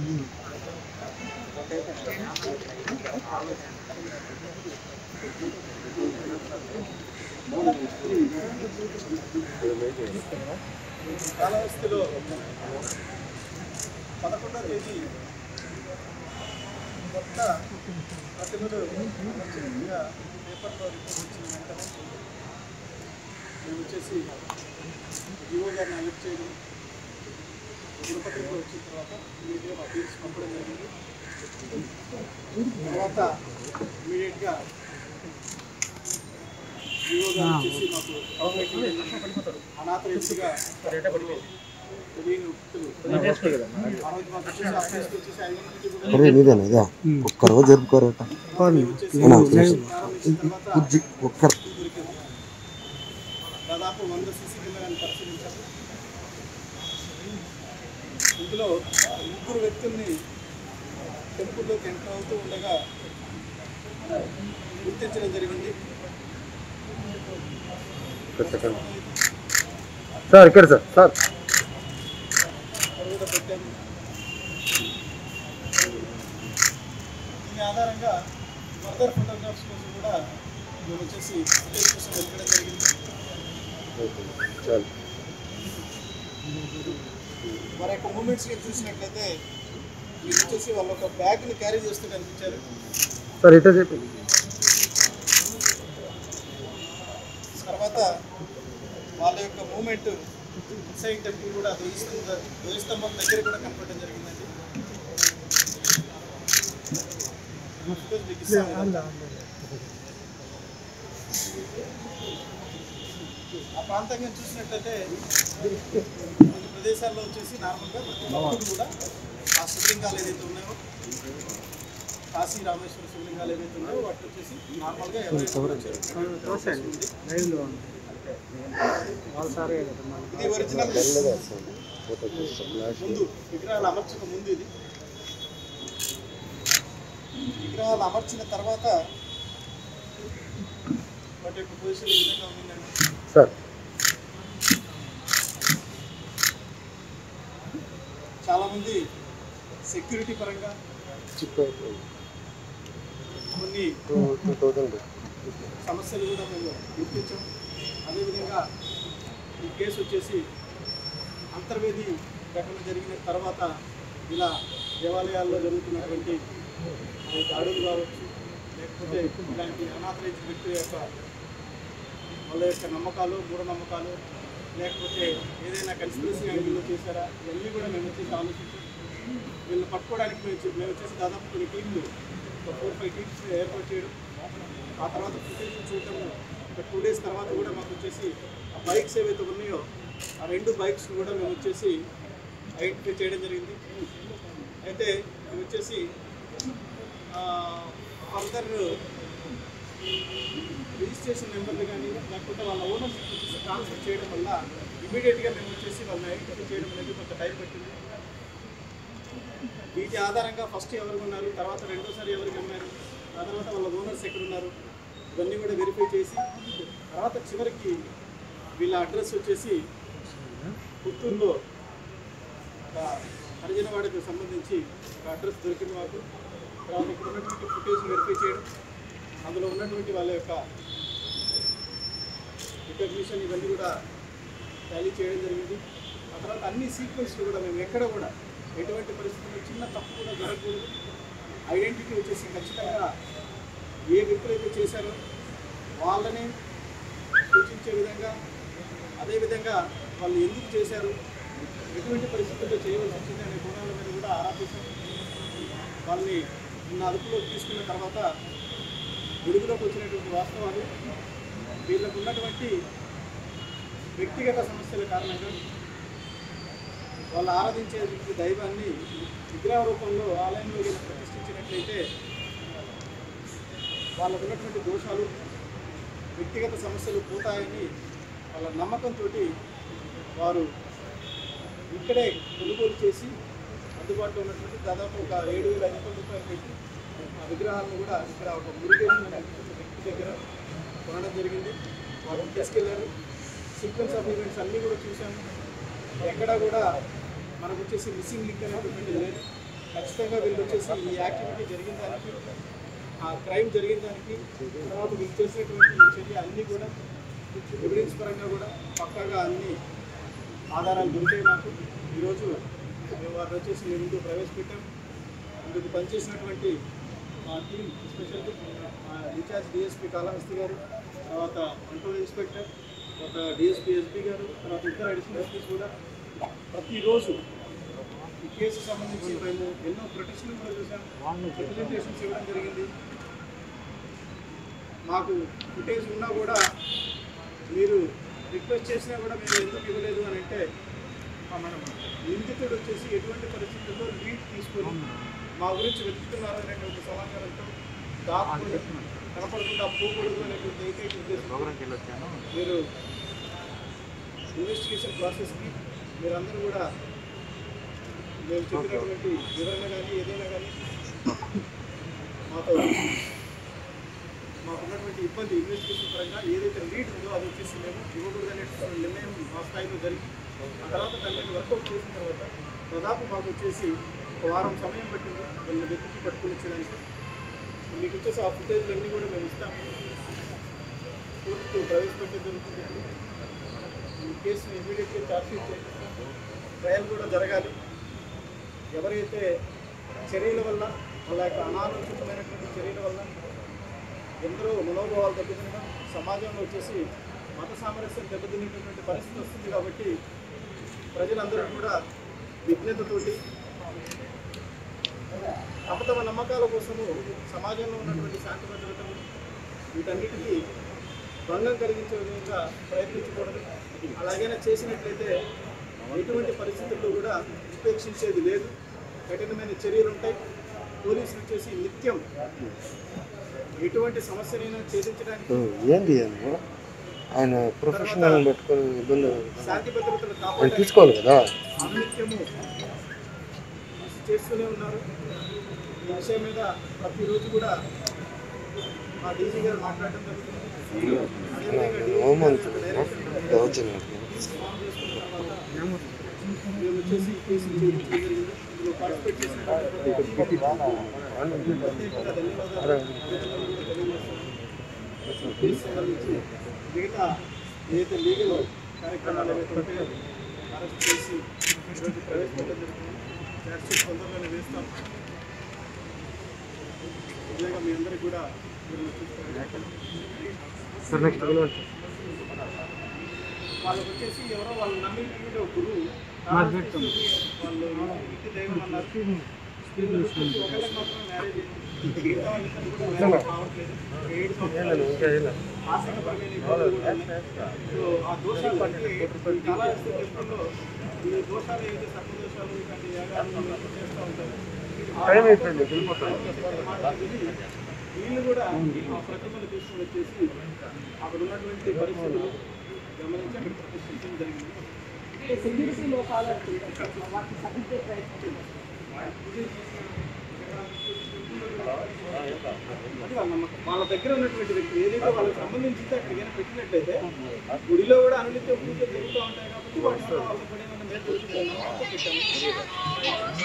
కాళహస్తిలో పదకొండవ తేదీ కొత్త ప్రతిభలు ముఖ్యంగా పేపర్లో రిపోర్ట్ వచ్చిన వెంటనే మేము వచ్చేసి ఈవో గారిని అలర్ట్ చేయడం తిరుపతిలో వచ్చిన తర్వాత ఇమీడియట్గా మా ఫీల్డ్స్ పంపడం జరిగింది తర్వాత ఇమీడియట్గా ఈవో గారు వచ్చేసి మాకు అవైలబిలిటీ అనాథ రీతిగా తెలియని వ్యక్తులు ఆ రోజు మాకు వచ్చేసి ఆ ప్లేస్కి వచ్చేసి ఐడెంటిటీ కూడా అరే నీదేనా ఇదా ఒక్క రోజు జరుపుకోరట వచ్చేసి అవునా? ప్రారంభించిన తర్వాత బుజ్జి ఒక్కరు దొరికింది దాదాపు వంద సీసీ కెమెరాని పరిశీలించాము ఇందులో ముగ్గురు వ్యక్తుల్ని టెంపుల్లోకి ఎంటర్ అవుతూ ఉండగా గుర్తించడం జరిగింది సార్ ఇక్కడ సార్ సార్ అడుగుత పెట్టాము దీని ఆధారంగా ఫర్దర్ ఫోటోగ్రాఫ్స్ కోసం కూడా మేము వచ్చేసి ఫుటేజ్ కోసం వెళ్ళడం జరిగింది చాలు వారి యొక్క మూమెంట్స్ని చూసినట్లయితే మీరు వచ్చేసి వాళ్ళు ఒక బ్యాగ్ని క్యారీ చేస్తూ కనిపించారు సార్ ఇటే చెప్పండి తర్వాత వాళ్ళ యొక్క మూమెంట్ సైడ్ టెంపుల్ కూడా ధ్వజస్తంభం ధ్వజస్తంభం దగ్గర కూడా కనపడడం జరిగిందండి ఫోటోస్ మీకు ఇస్తాను. ఆ ప్రాంతంగా చూసినట్లయితే కొన్ని ప్రదేశాల్లో వచ్చేసి నార్మల్గా ప్రతి భక్తుడు కూడా ఆ శివలింగాలు ఏదైతే ఉన్నాయో కాశీ రామేశ్వర శివలింగాలు ఏదైతే ఉన్నాయో వాటి వచ్చేసి నార్మల్గా ఎవరైనా కూడా చేరుకునే అవకాశం ఉంది. ఇది ఒరిజినల్ ముందు విగ్రహాలు అమర్చక ముందు ఇది విగ్రహాలు అమర్చిన తర్వాత వాటి యొక్క పొజిషన్ ఈ విధంగా ఉందండి సార్ చాలా మంది సెక్యూరిటీ పరంగా కొన్ని టూ టూ థౌజండ్ సమస్యలు కూడా మేము గుర్తించాం అదేవిధంగా ఈ కేసు వచ్చేసి అంతర్వేది ఘటన జరిగిన తర్వాత ఇలా దేవాలయాల్లో జరుగుతున్నటువంటి ఈ దాడులు కావచ్చు లేకపోతే ఇలాంటి అనాథరైజ్ వ్యక్తుల యొక్క వాళ్ళ యొక్క నమ్మకాలు మూఢనమ్మకాలు లేకపోతే ఏదైనా కన్స్పిరసీ యాంగిల్లో చేశారా ఇవన్నీ కూడా మేము వచ్చేసి ఆలోచించాం వీళ్ళని పట్టుకోవడానికి మేము వచ్చి- మేము వచ్చేసి దాదాపు కొన్ని టీంలు ఒక ఫోర్ ఫైవ్ టీమ్స్ ఏర్పాటు చేయడం ఆ తర్వాత ఫుటేజ్ చూడటం ఒక టూ డేస్ తర్వాత కూడా మాకు వచ్చేసి ఆ బైక్స్ ఏవైతే ఉన్నాయో ఆ రెండు బైక్స్ కూడా మేము వచ్చేసి ఐడెంటిఫై చేయడం జరిగింది అయితే ఇవి వచ్చేసి ఫర్దర్ రిజిస్ట్రేషన్ నెంబర్లు కానీ లేకపోతే వాళ్ళ ఓనర్షిప్ వచ్చేసి ట్రాన్స్ఫర్ చేయడం వల్ల ఇమీడియట్గా మేము వచ్చేసి వాళ్ళని ఐడెంటిఫై చేయడం అనేది కొంత టైం పట్టింది వీటి ఆధారంగా ఫస్ట్ ఎవరు ఉన్నారు తర్వాత రెండోసారి ఎవరికి అమ్మారు ఆ తర్వాత వాళ్ళ ఓనర్స్ ఎక్కడ ఉన్నారు ఇవన్నీ కూడా వెరిఫై చేసి తర్వాత చివరికి వీళ్ళ అడ్రస్ వచ్చేసి పుత్తూరులో ఒక హరిజనవాడకు సంబంధించి ఒక అడ్రస్ దొరికింది మాకు తర్వాత ఇక్కడ ఉన్నటువంటి ఫుటేజ్ వెరిఫై చేయడం అందులో ఉన్నటువంటి వాళ్ళ యొక్క రికగ్నిషన్ ఇవన్నీ కూడా టాలీ చేయడం జరిగింది ఆ తర్వాత అన్ని సీక్వెన్స్లు కూడా మేము ఎక్కడ కూడా ఎటువంటి పరిస్థితుల్లో చిన్న తప్పు కూడా జరగకూడదు ఐడెంటిటీ వచ్చేసి ఖచ్చితంగా ఏ వ్యక్తులు అయితే చేశారో వాళ్ళని సూచించే విధంగా అదేవిధంగా వాళ్ళు ఎందుకు చేశారు ఎటువంటి పరిస్థితుల్లో చేయవలసి వచ్చింది అనే కోణాల మీద కూడా ఆరా తీశాం వాళ్ళని నిన్న అదుపులోకి తీసుకున్న తర్వాత వెలుగులోకి వచ్చినటువంటి వాస్తవాలు వీళ్ళకు ఉన్నటువంటి వ్యక్తిగత సమస్యల కారణంగా వాళ్ళు ఆరాధించేటువంటి దైవాన్ని విగ్రహ రూపంలో ఆలయంలో వీళ్ళు ప్రతిష్ఠించినట్లయితే వాళ్ళకు ఉన్నటువంటి దోషాలు వ్యక్తిగత సమస్యలు పోతాయని వాళ్ళ నమ్మకంతో వారు ఇక్కడే కొనుగోలు చేసి అందుబాటులో ఉన్నటువంటి దాదాపు ఒక ఏడు వేల ఐదు వందల రూపాయలు పెట్టి ఆ విగ్రహాలను కూడా ఇక్కడ ఒక మురుగేషన్ అనే వ్యక్తి దగ్గర కొనడం జరిగింది వాళ్ళు తీసుకెళ్లారు సీక్వెన్స్ ఆఫ్ ఈవెంట్స్ అన్నీ కూడా చూసాము ఎక్కడా కూడా మనకు వచ్చేసి మిస్సింగ్ లింక్ అనేటువంటిది లేదు ఖచ్చితంగా వీళ్ళు వచ్చేసి ఈ యాక్టివిటీ జరిగిన దానికి ఆ క్రైమ్ జరిగిన దానికి తర్వాత వీళ్ళు చేసినటువంటి ఈ చర్య అన్నీ కూడా ఎవిడెన్స్ పరంగా కూడా పక్కాగా అన్ని ఆధారాలు దొరికాయి మాకు ఈరోజు మేము వారిని వచ్చేసి మేము ముందు ప్రవేశపెట్టాం ఇందుకు పనిచేసినటువంటి మా టీం స్పెషల్ మా ఇన్ఛార్జ్ డిఎస్పీ కాళహస్తి గారు తర్వాత కంట్రోల్ ఇన్స్పెక్టర్ తర్వాత డిఎస్పీ ఎస్పీ గారు తర్వాత ఇతర అడిషనల్ ఎస్పీస్ కూడా ప్రతిరోజు ఈ కేసు సంబంధించి మేము ఎన్నో ప్రొటెక్షన్లు కూడా చూసాం రిప్రజెంటేషన్స్ ఇవ్వడం జరిగింది మాకు ఫుటేజ్ ఉన్నా కూడా మీరు రిక్వెస్ట్ చేసినా కూడా మేము ఎందుకు ఇవ్వలేదు అని అంటే నిందితుడు వచ్చేసి ఎటువంటి పరిస్థితుల్లో లీడ్ తీసుకొని మా గురించి వెతుకుతున్నారు అనేటువంటి సమాచారంతో దాక్కుని కనపడకుండా పోకూడదు అనేటువంటి ఏకైక ఉద్దేశం మీరు ఇన్వెస్టిగేషన్ ప్రాసెస్కి మీరందరూ కూడా మేము చెప్పినటువంటి వివరణ కానీ ఏదైనా కానీ మాతో మాకున్నటువంటి ఇబ్బంది ఇన్వెస్టిగేషన్ పరంగా ఏదైతే లీడ్ ఉందో అది వచ్చేసి మేము ఇవ్వకూడదు అనేటువంటి నిర్ణయం మా స్థాయిలో జరిగి ఆ తర్వాత దాన్ని వర్కౌట్ చేసిన తర్వాత దాదాపు మాకు వచ్చేసి ఒక వారం సమయం పట్టింది వీళ్ళని వెతికి పట్టుకుని వచ్చేదానికి మీకు వచ్చేసి ఆ ఫుటేజ్ అన్నీ కూడా మేము ఇస్తాము కోర్టు ప్రవేశపెట్టే జరుగుతుంది ఈ కేసుని ఇమీడియట్గా ఛార్జ్షీట్ చేస్తాం ట్రయల్ కూడా జరగాలి ఎవరైతే చర్యల వల్ల వాళ్ళ యొక్క అనాలోచితమైనటువంటి చర్యల వల్ల ఎందరో మనోభావాలు దెబ్బతిన్న సమాజంలో వచ్చేసి మత సామరస్యం దెబ్బతినేటటువంటి పరిస్థితి వస్తుంది కాబట్టి ప్రజలందరూ కూడా విజ్ఞతతోటి తమ తమ నమ్మకాల కోసము సమాజంలో ఉన్నటువంటి శాంతి భద్రతలు వీటన్నిటికీ భంగం కలిగించే విధంగా ప్రయత్నించకూడదు అలాగైనా చేసినట్లయితే ఎటువంటి పరిస్థితుల్లో కూడా ఉపేక్షించేది లేదు కఠినమైన చర్యలు ఉంటాయి పోలీసులు వచ్చేసి నిత్యం ఎటువంటి సమస్యనైనా ఛేదించడానికి ఏంది ఏంది ఆయన ప్రొఫెషనల్ పెట్టుకొని ఇబ్బంది శాంతి భద్రతలు ఆయన కాపాడడానికి తీసుకోవాలి కదా అనునిత్యము చేస్తూనే ఉన్నారు ఈ విషయం మీద ప్రతిరోజు కూడా మా డీజీ గారు మాట్లాడడం జరుగుతుంది అదేవిధంగా DG గారు హోంమంత్రి డైరెక్షన్ కూడా దౌర్జన్యం ఇన్ఫార్మ్ చేసుకున్న తర్వాత మేము వచ్చేసి ఈ కేసును ఛేదించడం జరిగింది ఇందులో పార్టిసిపేట్ చేసినటువంటి ప్రత్యేకంగా ధన్యవాదాలు తెలియజేస్తున్నాను. కేసు సంబంధించి మిగతా ఏదైతే లీగల్ కార్యక్రమాలు ఏవైతే ఉంటాయో అరెస్ట్ చేసి ఈరోజు ప్రవేశపెట్టడం జరుగుతుంది ఛార్జ్షీట్ తొందరలోనే వేస్తాం నిజంగా మీ అందరికీ కూడా మీరు చూసుకోవాలి. సార్ నెక్స్ట్ వాళ్ళకి వచ్చేసి ఎవరో వాళ్ళు నమ్మినటువంటి ఒక గురువు వాళ్ళు ఇంటి దైవం అన్నారు వీళ్ళు వచ్చేసి ఒకళ్ళకి మాత్రమే మ్యారేజ్ అయింది. మిగతా వాళ్ళిద్దరికీ కూడా మ్యారేజ్ కావట్లేదు. ఏడు సంవత్సరాలు ఆసక్తిపరమైన ఇబ్బందులు కూడా ఉన్నాయి. సో ఆ దోషాలు అంటే ఈ కళాహస్తి టెంపుల్లో ఈ దోషాలు ఏదైతే సర్ప దోషాలు ఇలాంటి యాగాలు ఇవన్నీ చేస్తూ ఉంటారు టైం అయిపోయింది వెళ్ళిపోతాను వీళ్ళు కూడా ఆ ప్రతిమను తీసుకుని వచ్చేసి అక్కడ ఉన్నటువంటి పరిస్థితులు గమనించి అక్కడ ప్రదర్శించడం జరిగింది సెక్యూరిటీ లోపాలు అనుకుంటారు వాటిని సరిదిద్దే ప్రయత్నం అది వాళ్ళ నమ్మకం వాళ్ళ దగ్గర ఉన్నటువంటి వ్యక్తి ఏదైతే వాళ్ళకి సంబంధించిందో అక్కడికైనా పెట్టినట్లయితే గుడిలో కూడా అనునిత్యం పూజలు జరుగుతూ ఉంటాయి కాబట్టి వాటి వల్ల వాళ్ళకి కూడా ఏమైనా మేలు జరుగుతుందని నమ్మకంతో పెట్టాము